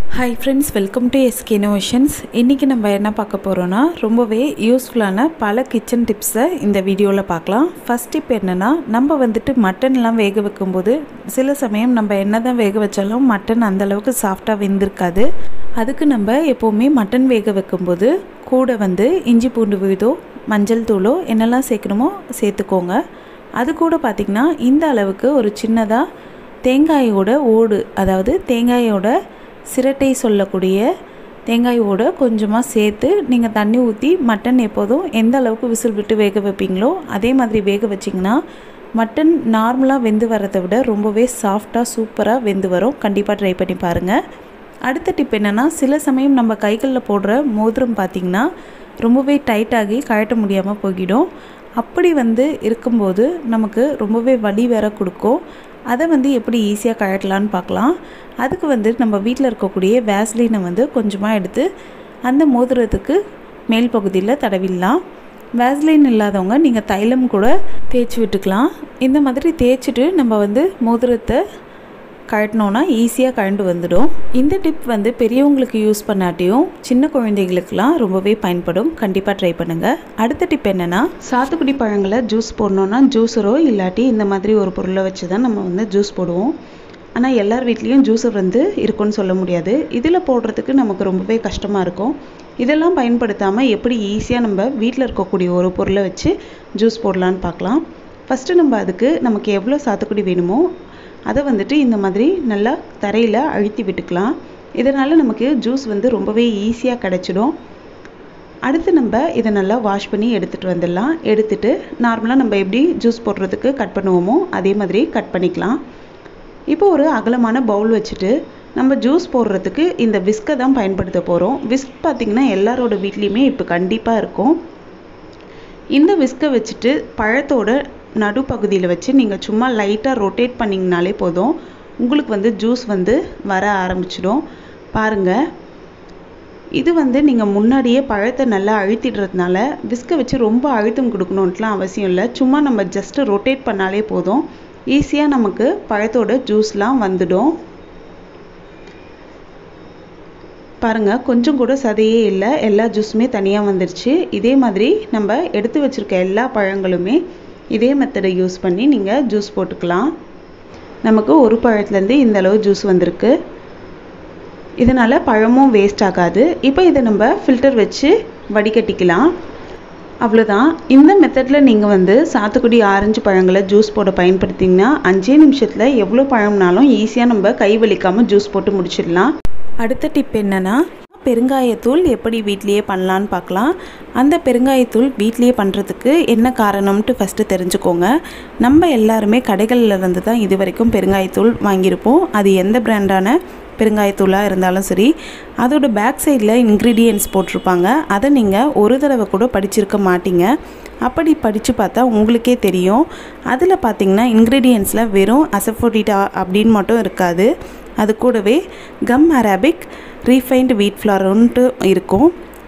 hi friends welcome to SK Innovations இன்றைக்கி நம்ம என்ன பார்க்க போகிறோன்னா ரொம்பவே யூஸ்ஃபுல்லான பல கிச்சன் டிப்ஸை இந்த வீடியோவில் பார்க்கலாம் ஃபஸ்ட் டிப் என்னென்னா நம்ம வந்துட்டு மட்டன்லாம் வேக வைக்கும்போது சில சமயம் நம்ம என்ன தான் வேக வச்சாலும் மட்டன் அந்தளவுக்கு சாஃப்டாக வெந்திருக்காது அதுக்கு நம்ம எப்போவுமே மட்டன் வேக வைக்கும்போது கூட வந்து இஞ்சி பூண்டு விழுதோ மஞ்சள் தூளோ என்னெல்லாம் சேர்க்கணுமோ சேர்த்துக்கோங்க அது கூட பார்த்திங்கன்னா இந்த அளவுக்கு ஒரு சின்னதாக தேங்காயோட ஓடு அதாவது தேங்காயோட சிரட்டை சொல்லக்கூடிய தேங்காயோட கொஞ்சமாக சேர்த்து நீங்கள் தண்ணி ஊற்றி மட்டன் எப்போதும் எந்த அளவுக்கு விசில் விட்டு வேக வைப்பீங்களோ அதே மாதிரி வேக வச்சிங்கன்னா மட்டன் நார்மலாக வெந்து வரதை விட ரொம்பவே சாஃப்டாக சூப்பராக வெந்து வரும் கண்டிப்பாக ட்ரை பண்ணி பாருங்கள் அடுத்த டிப் என்னென்னா சில சமயம் நம்ம கைகளில் போடுற மோதிரம் பார்த்திங்கன்னா ரொம்பவே டைட்டாகி கழட்ட முடியாமல் போய்கிடும் அப்படி வந்து இருக்கும்போது நமக்கு ரொம்பவே வலி வேற கொடுக்கும் அதை வந்து எப்படி ஈஸியாக கழட்டலான்னு பார்க்கலாம் அதுக்கு வந்து நம்ம வீட்டில் இருக்கக்கூடிய வேஸ்லினை வந்து கொஞ்சமாக எடுத்து அந்த மோதிரத்துக்கு மேல் பகுதியில் தடவிடலாம் வேஸ்லின் இல்லாதவங்க நீங்கள் தைலம் கூட தேய்ச்சி விட்டுக்கலாம் இந்த மாதிரி தேய்ச்சிட்டு நம்ம வந்து மோதிரத்தை கழட்டினோன்னா ஈஸியாக கழண்டு வந்துடும் இந்த டிப் வந்து பெரியவங்களுக்கு யூஸ் பண்ணாட்டியும் சின்ன குழந்தைகளுக்கெல்லாம் ரொம்பவே பயன்படும் கண்டிப்பாக ட்ரை பண்ணுங்கள் அடுத்த டிப் என்னென்னா சாத்துக்குடி பழங்களை ஜூஸ் போடணுன்னா ஜூஸரோ இல்லாட்டி இந்த மாதிரி ஒரு பொருளை வச்சு தான் நம்ம வந்து ஜூஸ் போடுவோம் ஆனால் எல்லார் வீட்லேயும் ஜூஸர் வந்து இருக்குன்னு சொல்ல முடியாது இதில் போடுறதுக்கு நமக்கு ரொம்பவே கஷ்டமாக இருக்கும் இதெல்லாம் பயன்படுத்தாமல் எப்படி ஈஸியாக நம்ம வீட்டில் இருக்கக்கூடிய ஒரு பொருளை வச்சு ஜூஸ் போடலான்னு பார்க்கலாம் ஃபஸ்ட்டு நம்ம அதுக்கு நமக்கு எவ்வளோ சாத்துக்குடி வேணுமோ அதை வந்துட்டு இந்த மாதிரி நல்லா தரையில் அழுத்தி விட்டுக்கலாம் இதனால் நமக்கு ஜூஸ் வந்து ரொம்பவே ஈஸியாக கிடச்சிடும் அடுத்து நம்ம இதை நல்லா வாஷ் பண்ணி எடுத்துகிட்டு வந்துடலாம் எடுத்துட்டு நார்மலாக நம்ம எப்படி ஜூஸ் போடுறதுக்கு கட் பண்ணுவோமோ அதே மாதிரி கட் பண்ணிக்கலாம் இப்போ ஒரு அகலமான பவுல் வச்சுட்டு நம்ம ஜூஸ் போடுறதுக்கு இந்த விஸ்கை தான் பயன்படுத்த போகிறோம் விஸ்க் பார்த்திங்கன்னா எல்லாரோட வீட்லேயுமே இப்போ கண்டிப்பாக இருக்கும் இந்த விஸ்கை வச்சுட்டு பழத்தோட நடுப்பகுதியில் வச்சு நீங்கள் சும்மா லைட்டாக ரொட்டேட் பண்ணிங்கனாலே போதும் உங்களுக்கு வந்து ஜூஸ் வந்து வர ஆரம்பிச்சிடும் பாருங்கள் இது வந்து நீங்கள் முன்னாடியே பழத்தை நல்லா அழுத்திடுறதுனால விஸ்கை வச்சு ரொம்ப அழுத்தம் கொடுக்கணுன்ட்டுலாம் அவசியம் இல்லை சும்மா நம்ம ஜஸ்ட்டு ரொட்டேட் பண்ணாலே போதும் ஈஸியாக நமக்கு பழத்தோட ஜூஸ்லாம் வந்துடும் பாருங்கள் கொஞ்சம் கூட சதையே இல்லை எல்லா ஜூஸுமே தனியாக வந்துருச்சு இதே மாதிரி நம்ம எடுத்து வச்சுருக்க எல்லா பழங்களுமே இதே மெத்தடை யூஸ் பண்ணி நீங்கள் ஜூஸ் போட்டுக்கலாம் நமக்கு ஒரு பழத்துலேருந்து இந்த அளவு ஜூஸ் வந்திருக்கு இதனால் பழமும் வேஸ்ட் ஆகாது இப்போ இதை நம்ம ஃபில்டர் வச்சு வடிகட்டிக்கலாம் அவ்வளோதான் இந்த மெத்தடில் நீங்கள் வந்து சாத்துக்குடி ஆரஞ்சு பழங்களை ஜூஸ் போட பயன்படுத்திங்கன்னா அஞ்சே நிமிஷத்தில் எவ்வளோ பழம்னாலும் ஈஸியாக நம்ம கை வலிக்காமல் ஜூஸ் போட்டு முடிச்சிடலாம் அடுத்த டிப் என்னென்னா பெருங்காயத்தூள் எப்படி வீட்லேயே பண்ணலான்னு பார்க்கலாம் அந்த பெருங்காயத்தூள் வீட்லேயே பண்ணுறதுக்கு என்ன காரணம்ட்டு ஃபஸ்ட்டு தெரிஞ்சுக்கோங்க நம்ம எல்லாருமே கடைகளில் இருந்து தான் இது வரைக்கும் பெருங்காயத்தூள் வாங்கியிருப்போம் அது எந்த பிராண்டான பெருங்காயத்தூளாக இருந்தாலும் சரி அதோட பேக் சைடில் இன்க்ரீடியன்ட்ஸ் போட்டிருப்பாங்க அதை நீங்கள் ஒரு தடவை கூட படிச்சிருக்க மாட்டீங்க அப்படி படித்து பார்த்தா உங்களுக்கே தெரியும் அதில் பார்த்தீங்கன்னா இன்க்ரீடியன்ஸில் வெறும் அசஃபோடிட்டா அப்படின்னு மட்டும் இருக்காது அது கூடவே கம் அரபிக் ரீஃபைன்டு வீட் ஃப்ளார்ன்ட்டு இருக்கும்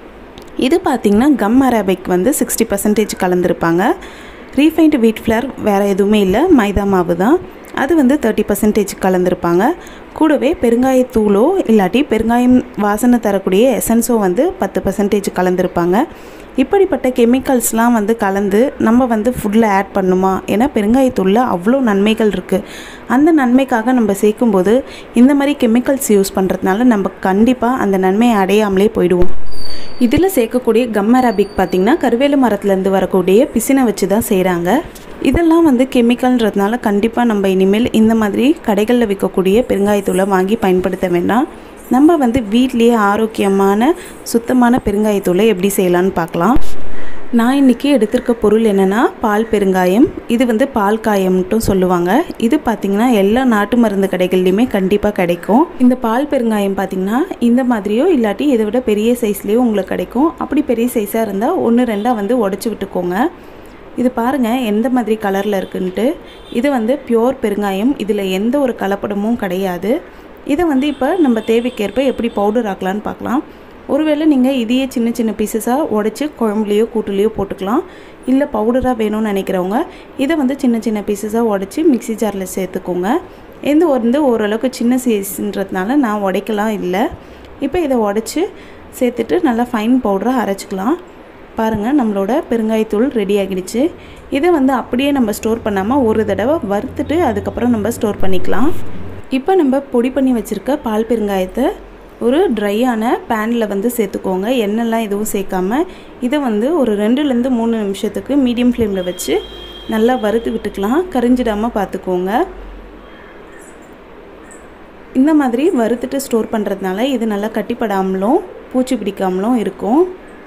இது பார்த்திங்கன்னா கம் அரபிக் வந்து சிக்ஸ்டி பர்சன்டேஜ் கலந்துருப்பாங்க ரீஃபைன்டு வீட் ஃப்ளார் வேறு எதுவுமே இல்லை மைதா மாவு தான் அது வந்து தேர்ட்டி பர்சன்டேஜ் கலந்துருப்பாங்க கூடவே பெருங்காயத்தூளோ இல்லாட்டி பெருங்காயம் வாசனை தரக்கூடிய எசன்ஸோ வந்து பத்து பர்சன்டேஜ் கலந்துருப்பாங்க இப்படிப்பட்ட கெமிக்கல்ஸ்லாம் வந்து கலந்து நம்ம வந்து ஃபுட்டில் ஆட் பண்ணுமா ஏன்னா பெருங்காயத்தூளில் அவ்வளோ நன்மைகள் இருக்குது அந்த நன்மைக்காக நம்ம சேர்க்கும்போது இந்த மாதிரி கெமிக்கல்ஸ் யூஸ் பண்ணுறதுனால நம்ம கண்டிப்பாக அந்த நன்மையை அடையாமலே போயிடுவோம் இதில் சேர்க்கக்கூடிய கம் அரபிக் பார்த்திங்கன்னா கருவேல மரத்துலேருந்து வரக்கூடிய பிசினை வச்சு தான் செய்கிறாங்க இதெல்லாம் வந்து கெமிக்கல்ன்றதுனால கண்டிப்பாக நம்ம இனிமேல் இந்த மாதிரி கடைகளில் விற்கக்கூடிய பெருங்காயத்தூளை வாங்கி பயன்படுத்த வேண்டாம் நம்ம வந்து வீட்லேயே ஆரோக்கியமான சுத்தமான பெருங்காயத்தூளை எப்படி செய்யலான்னு பார்க்கலாம் நான் இன்றைக்கி எடுத்திருக்க பொருள் என்னென்னா பால் பெருங்காயம் இது வந்து பால் காயம்ட்டும் சொல்லுவாங்க இது பார்த்திங்கன்னா எல்லா நாட்டு மருந்து கடைகள்லையுமே கண்டிப்பாக கிடைக்கும் இந்த பால் பெருங்காயம் பார்த்திங்கன்னா இந்த மாதிரியோ இல்லாட்டி இதை விட பெரிய சைஸ்லேயோ உங்களுக்கு கிடைக்கும் அப்படி பெரிய சைஸாக இருந்தால் ஒன்று ரெண்டாக வந்து உடச்சி விட்டுக்கோங்க இது பாருங்கள் எந்த மாதிரி கலரில் இருக்குன்ட்டு இது வந்து பியோர் பெருங்காயம் இதில் எந்த ஒரு கலப்படமும் கிடையாது இதை வந்து இப்போ நம்ம தேவைக்கேற்ப எப்படி பவுடர் ஆக்கலான்னு பார்க்கலாம் ஒருவேளை நீங்கள் இதையே சின்ன சின்ன பீசஸாக உடச்சி குழம்புலையோ கூட்டுலேயோ போட்டுக்கலாம் இல்லை பவுடராக வேணும்னு நினைக்கிறவங்க இதை வந்து சின்ன சின்ன பீசஸாக உடச்சி மிக்ஸி ஜாரில் சேர்த்துக்கோங்க எந்த வந்து ஓரளவுக்கு சின்ன சைஸ்ன்றதுனால நான் உடைக்கலாம் இல்லை இப்போ இதை உடச்சி சேர்த்துட்டு நல்லா ஃபைன் பவுடராக அரைச்சிக்கலாம் பாருங்கள் நம்மளோட பெருங்காயத்தூள் ரெடி ஆகிடுச்சு இதை வந்து அப்படியே நம்ம ஸ்டோர் பண்ணாமல் ஒரு தடவை வறுத்துட்டு அதுக்கப்புறம் நம்ம ஸ்டோர் பண்ணிக்கலாம் இப்போ நம்ம பொடி பண்ணி வச்சுருக்க பால் பெருங்காயத்தை ஒரு ட்ரையான பேனில் வந்து சேர்த்துக்கோங்க எண்ணெய்லாம் எதுவும் சேர்க்காம இதை வந்து ஒரு ரெண்டுலேருந்து மூணு நிமிஷத்துக்கு மீடியம் ஃப்ளேமில் வச்சு நல்லா வறுத்து விட்டுக்கலாம் கரிஞ்சிடாமல் பார்த்துக்கோங்க இந்த மாதிரி வறுத்துட்டு ஸ்டோர் பண்ணுறதுனால இது நல்லா கட்டிப்படாமலும் பூச்சி பிடிக்காமலும் இருக்கும்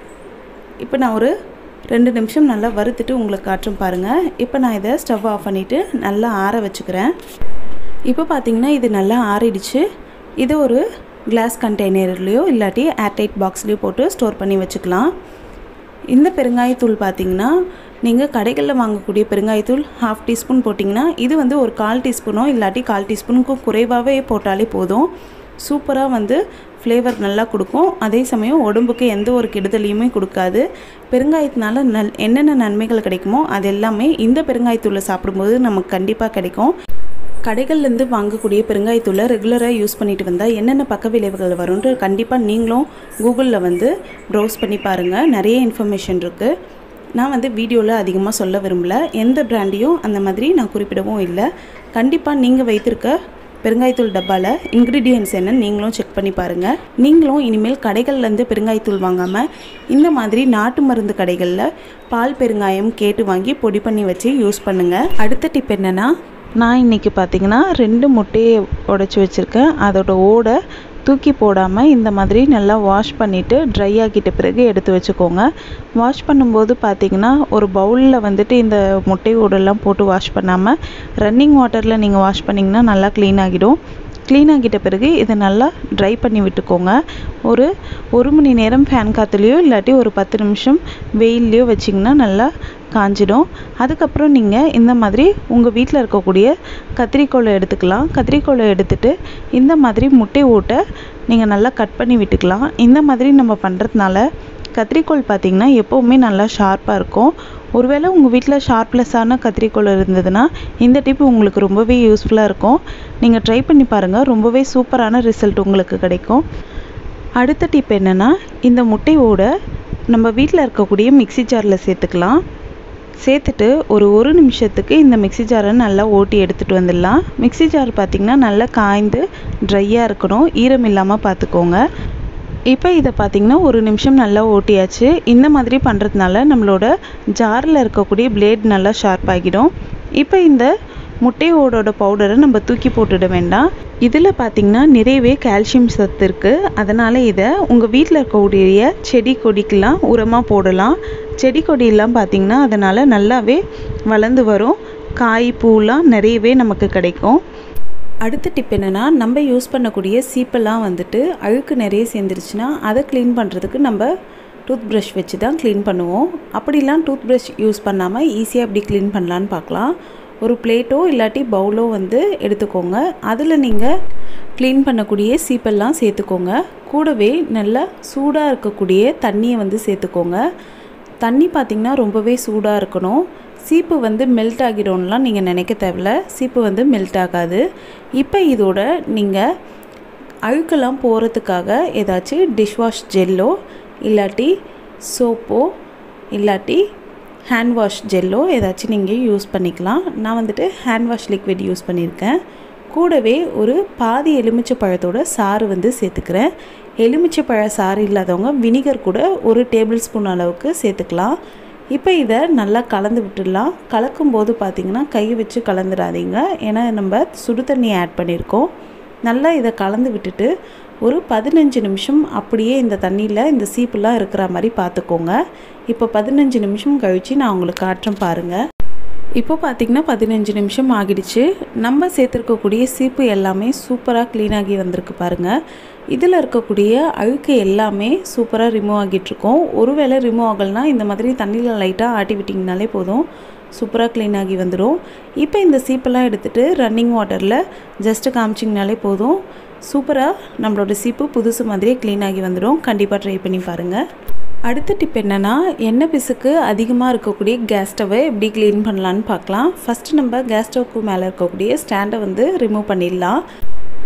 இப்போ நான் ஒரு ரெண்டு நிமிஷம் நல்லா வறுத்துட்டு உங்களுக்கு காட்டும் பாருங்கள் இப்போ நான் இதை ஸ்டவ் ஆஃப் பண்ணிவிட்டு நல்லா ஆற வச்சுக்கிறேன் இப்போ பார்த்தீங்கன்னா இது நல்லா ஆறிடுச்சு இது ஒரு கிளாஸ் கண்டெய்னர்லேயோ இல்லாட்டி ஏர்டைட் பாக்ஸ்லேயோ போட்டு ஸ்டோர் பண்ணி வச்சுக்கலாம் இந்த பெருங்காயத்தூள் பார்த்தீங்கன்னா நீங்கள் கடைகளில் வாங்கக்கூடிய பெருங்காயத்தூள் ஹாஃப் டீஸ்பூன் போட்டிங்கன்னா இது வந்து ஒரு கால் டீஸ்பூனோ இல்லாட்டி கால் டீஸ்பூனுக்கும் குறைவாகவே போட்டாலே போதும் சூப்பராக வந்து ஃப்ளேவர் நல்லா கொடுக்கும் அதே சமயம் உடம்புக்கு எந்த ஒரு கெடுதலையுமே கொடுக்காது பெருங்காயத்தினால நல் என்னென்ன நன்மைகள் கிடைக்குமோ அது எல்லாமே இந்த பெருங்காயத்தூளை சாப்பிடும்போது நமக்கு கண்டிப்பாக கிடைக்கும் கடைகள்லேருந்து வாங்கக்கூடிய பெருங்காயத்தூளை ரெகுலராக யூஸ் பண்ணிட்டு வந்தால் என்னென்ன பக்க விளைவுகள் வரும்னு கண்டிப்பாக நீங்களும் கூகுளில் வந்து ப்ரௌஸ் பண்ணி பாருங்கள் நிறைய இன்ஃபர்மேஷன் இருக்குது நான் வந்து வீடியோவில் அதிகமாக சொல்ல விரும்பல எந்த பிராண்டையும் அந்த மாதிரி நான் குறிப்பிடவும் இல்லை கண்டிப்பாக நீங்கள் வைத்திருக்க பெருங்காயத்தூள் டப்பாவில் இன்க்ரீடியன்ஸ் என்னன்னு நீங்களும் செக் பண்ணி பாருங்கள் நீங்களும் இனிமேல் கடைகள்லேருந்து பெருங்காயத்தூள் வாங்காமல் இந்த மாதிரி நாட்டு மருந்து கடைகளில் பால் பெருங்காயம் கேட்டு வாங்கி பொடி பண்ணி வச்சு யூஸ் பண்ணுங்கள் அடுத்த டிப் என்னென்னா நான் இன்றைக்கி பார்த்தீங்கன்னா ரெண்டு முட்டையை உடச்சி வச்சுருக்கேன் அதோட ஓடை தூக்கி போடாமல் இந்த மாதிரி நல்லா வாஷ் பண்ணிவிட்டு ட்ரை ஆக்கிட்ட பிறகு எடுத்து வச்சுக்கோங்க வாஷ் பண்ணும்போது பார்த்தீங்கன்னா ஒரு பவுலில் வந்துட்டு இந்த முட்டை ஓடெல்லாம் போட்டு வாஷ் பண்ணாமல் ரன்னிங் வாட்டரில் நீங்கள் வாஷ் பண்ணிங்கன்னா நல்லா க்ளீன் ஆகிடும் க்ளீன் ஆகிட்ட பிறகு இதை நல்லா ட்ரை பண்ணி விட்டுக்கோங்க ஒரு ஒரு மணி நேரம் ஃபேன் காற்றுலையோ இல்லாட்டி ஒரு பத்து நிமிஷம் வெயில்லையோ வச்சிங்கன்னா நல்லா காஞ்சிடும் அதுக்கப்புறம் நீங்கள் இந்த மாதிரி உங்கள் வீட்டில் இருக்கக்கூடிய கத்திரிக்கோலை எடுத்துக்கலாம் கத்திரிக்கோலை எடுத்துட்டு இந்த மாதிரி முட்டை ஓட்டை நீங்கள் நல்லா கட் பண்ணி விட்டுக்கலாம் இந்த மாதிரி நம்ம பண்ணுறதுனால கத்திரிக்கோல் பார்த்திங்கன்னா எப்போவுமே நல்லா ஷார்ப்பாக இருக்கும் ஒருவேளை உங்கள் வீட்டில் ஷார்ப்லெஸ்ஸான கத்திரிக்கோல் இருந்ததுன்னா இந்த டிப் உங்களுக்கு ரொம்பவே யூஸ்ஃபுல்லாக இருக்கும் நீங்கள் ட்ரை பண்ணி பாருங்கள் ரொம்பவே சூப்பரான ரிசல்ட் உங்களுக்கு கிடைக்கும் அடுத்த டிப் என்னென்னா இந்த முட்டையோட நம்ம வீட்டில் இருக்கக்கூடிய மிக்சி ஜாரில் சேர்த்துக்கலாம் சேர்த்துட்டு ஒரு ஒரு நிமிஷத்துக்கு இந்த மிக்சி ஜாரை நல்லா ஓட்டி எடுத்துகிட்டு வந்துடலாம் மிக்சி ஜார் பார்த்திங்கன்னா நல்லா காய்ந்து ட்ரையாக இருக்கணும் ஈரம் இல்லாமல் பார்த்துக்கோங்க இப்போ இதை பார்த்திங்கன்னா ஒரு நிமிஷம் நல்லா ஓட்டியாச்சு இந்த மாதிரி பண்ணுறதுனால நம்மளோட ஜாரில் இருக்கக்கூடிய பிளேட் நல்லா ஷார்ப் ஆகிடும் இப்போ இந்த முட்டையோடோட பவுடரை நம்ம தூக்கி போட்டுட வேண்டாம் இதில் பார்த்திங்கன்னா நிறையவே கால்சியம் சத்து இருக்குது அதனால் இதை உங்கள் வீட்டில் இருக்கக்கூடிய செடி கொடிக்கெலாம் உரமாக போடலாம் செடி கொடியெல்லாம் பார்த்திங்கன்னா அதனால் நல்லாவே வளர்ந்து வரும் காய் பூலாம் நிறையவே நமக்கு கிடைக்கும் அடுத்த டிப் என்னென்னா நம்ம யூஸ் பண்ணக்கூடிய சீப்பெல்லாம் வந்துட்டு அழுக்கு நிறைய சேர்ந்துருச்சுன்னா அதை க்ளீன் பண்ணுறதுக்கு நம்ம டூத் ப்ரஷ் வச்சு தான் க்ளீன் பண்ணுவோம் அப்படிலாம் டூத் ப்ரஷ் யூஸ் பண்ணாமல் ஈஸியாக எப்படி க்ளீன் பண்ணலான்னு பார்க்கலாம் ஒரு பிளேட்டோ இல்லாட்டி பவுலோ வந்து எடுத்துக்கோங்க அதில் நீங்கள் க்ளீன் பண்ணக்கூடிய சீப்பெல்லாம் சேர்த்துக்கோங்க கூடவே நல்லா சூடாக இருக்கக்கூடிய தண்ணியை வந்து சேர்த்துக்கோங்க தண்ணி பார்த்திங்கன்னா ரொம்பவே சூடாக இருக்கணும் சீப்பு வந்து மெல்ட் ஆகிடும்லாம் நீங்கள் நினைக்க தேவையில்ல சீப்பு வந்து மெல்ட் ஆகாது இப்போ இதோட நீங்கள் அழுக்கெல்லாம் போகிறதுக்காக ஏதாச்சும் டிஷ்வாஷ் ஜெல்லோ இல்லாட்டி சோப்போ இல்லாட்டி ஹேண்ட் வாஷ் ஜெல்லோ ஏதாச்சும் நீங்கள் யூஸ் பண்ணிக்கலாம் நான் வந்துட்டு ஹேண்ட் வாஷ் லிக்விட் யூஸ் பண்ணியிருக்கேன் கூடவே ஒரு பாதி எலுமிச்சை பழத்தோட சாறு வந்து சேர்த்துக்கிறேன் எலுமிச்சை பழ சாறு இல்லாதவங்க வினிகர் கூட ஒரு டேபிள் ஸ்பூன் அளவுக்கு சேர்த்துக்கலாம் இப்போ இதை நல்லா கலந்து விட்டுடலாம் கலக்கும்போது பார்த்திங்கன்னா கை வச்சு கலந்துடாதீங்க ஏன்னா நம்ம சுடு தண்ணி ஆட் பண்ணியிருக்கோம் நல்லா இதை கலந்து விட்டுட்டு ஒரு பதினஞ்சு நிமிஷம் அப்படியே இந்த தண்ணியில் இந்த சீப்புலாம் இருக்கிற மாதிரி பார்த்துக்கோங்க இப்போ பதினஞ்சு நிமிஷம் கழித்து நான் உங்களுக்கு காட்டுறேன் பாருங்கள் இப்போ பார்த்திங்கன்னா பதினஞ்சு நிமிஷம் ஆகிடுச்சு நம்ம சேர்த்துருக்கக்கூடிய சீப்பு எல்லாமே சூப்பராக க்ளீன் ஆகி வந்திருக்கு பாருங்கள் இதில் இருக்கக்கூடிய அழுக்கு எல்லாமே சூப்பராக ரிமூவ் ஆகிட்டுருக்கோம் ஒருவேளை ரிமூவ் ஆகலைன்னா இந்த மாதிரி தண்ணியில் லைட்டாக ஆட்டி விட்டிங்கனாலே போதும் சூப்பராக க்ளீன் ஆகி வந்துடும் இப்போ இந்த சீப்பெல்லாம் எடுத்துகிட்டு ரன்னிங் வாட்டரில் ஜஸ்ட்டு காமிச்சிங்கனாலே போதும் சூப்பராக நம்மளோட சீப்பு புதுசு மாதிரியே க்ளீன் ஆகி வந்துடும் கண்டிப்பாக ட்ரை பண்ணி பாருங்கள் அடுத்த டிப் என்னென்னா எண்ணெய் பிசுக்கு அதிகமாக இருக்கக்கூடிய கேஸ் ஸ்டவ்வை எப்படி க்ளீன் பண்ணலான்னு பார்க்கலாம் ஃபஸ்ட்டு நம்ம கேஸ் ஸ்டவ்க்கு மேலே இருக்கக்கூடிய ஸ்டாண்டை வந்து ரிமூவ் பண்ணிடலாம்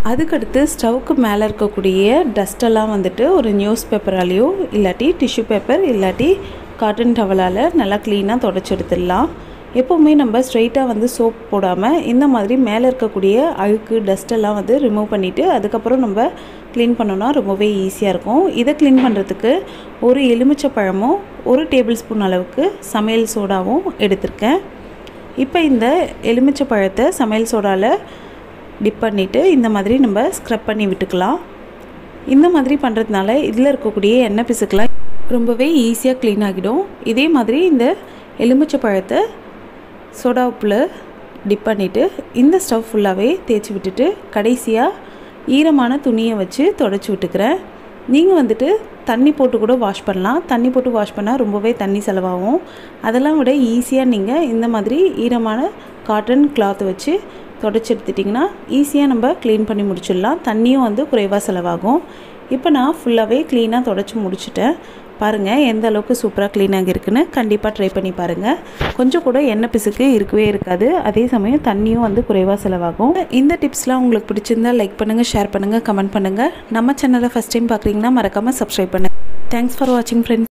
அதுக்கடுத்து ஸ்டவ்க்கு மேலே இருக்கக்கூடிய டஸ்ட்டெல்லாம் வந்துட்டு ஒரு நியூஸ் பேப்பராலேயோ இல்லாட்டி டிஷ்யூ பேப்பர் இல்லாட்டி காட்டன் டவலால் நல்லா க்ளீனாக தொடச்சி எடுத்துடலாம் எப்போவுமே நம்ம ஸ்ட்ரைட்டாக வந்து சோப் போடாமல் இந்த மாதிரி மேலே இருக்கக்கூடிய அழுக்கு டஸ்ட்டெல்லாம் வந்து ரிமூவ் பண்ணிவிட்டு அதுக்கப்புறம் நம்ம க்ளீன் பண்ணோன்னா ரொம்பவே ஈஸியாக இருக்கும் இதை க்ளீன் பண்ணுறதுக்கு ஒரு எலுமிச்சை பழமும் ஒரு டேபிள் ஸ்பூன் அளவுக்கு சமையல் சோடாவும் எடுத்திருக்கேன் இப்போ இந்த எலுமிச்சை பழத்தை சமையல் சோடாவில் டிப் பண்ணிவிட்டு இந்த மாதிரி நம்ம ஸ்க்ரப் பண்ணி விட்டுக்கலாம் இந்த மாதிரி பண்ணுறதுனால இதில் இருக்கக்கூடிய எண்ணெய் பிசுக்கெலாம் ரொம்பவே ஈஸியாக க்ளீன் ஆகிடும் இதே மாதிரி இந்த எலுமிச்சை பழத்தை சோடா உப்பில் டிப் பண்ணிவிட்டு இந்த ஸ்டவ் ஃபுல்லாகவே தேய்ச்சி விட்டுட்டு கடைசியாக ஈரமான துணியை வச்சு தொடச்சி விட்டுக்கிறேன் நீங்கள் வந்துட்டு தண்ணி போட்டு கூட வாஷ் பண்ணலாம் தண்ணி போட்டு வாஷ் பண்ணால் ரொம்பவே தண்ணி செலவாகும் அதெல்லாம் விட ஈஸியாக நீங்கள் இந்த மாதிரி ஈரமான காட்டன் கிளாத் வச்சு தொடச்சி எடுத்துட்டிங்கன்னா ஈஸியாக நம்ம க்ளீன் பண்ணி முடிச்சிடலாம் தண்ணியும் வந்து குறைவாக செலவாகும் இப்போ நான் ஃபுல்லாகவே க்ளீனாக தொடச்சி முடிச்சிட்டேன் பாருங்கள் எந்த அளவுக்கு சூப்பராக க்ளீனாக இருக்குன்னு கண்டிப்பாக ட்ரை பண்ணி பாருங்கள் கொஞ்சம் கூட எண்ணெய் பிசுக்கு இருக்கவே இருக்காது அதே சமயம் தண்ணியும் வந்து குறைவாக செலவாகும் இந்த டிப்ஸ்லாம் உங்களுக்கு பிடிச்சிருந்தா லைக் பண்ணுங்கள் ஷேர் பண்ணுங்கள் கமெண்ட் பண்ணுங்கள் நம்ம சேனலை ஃபஸ்ட் டைம் பார்க்குறீங்கன்னா மறக்காமல் சப்ஸ்கிரைப் பண்ணுங்கள் தேங்க்ஸ் ஃபார் வாட்சிங் ஃப்ரெண்ட்ஸ்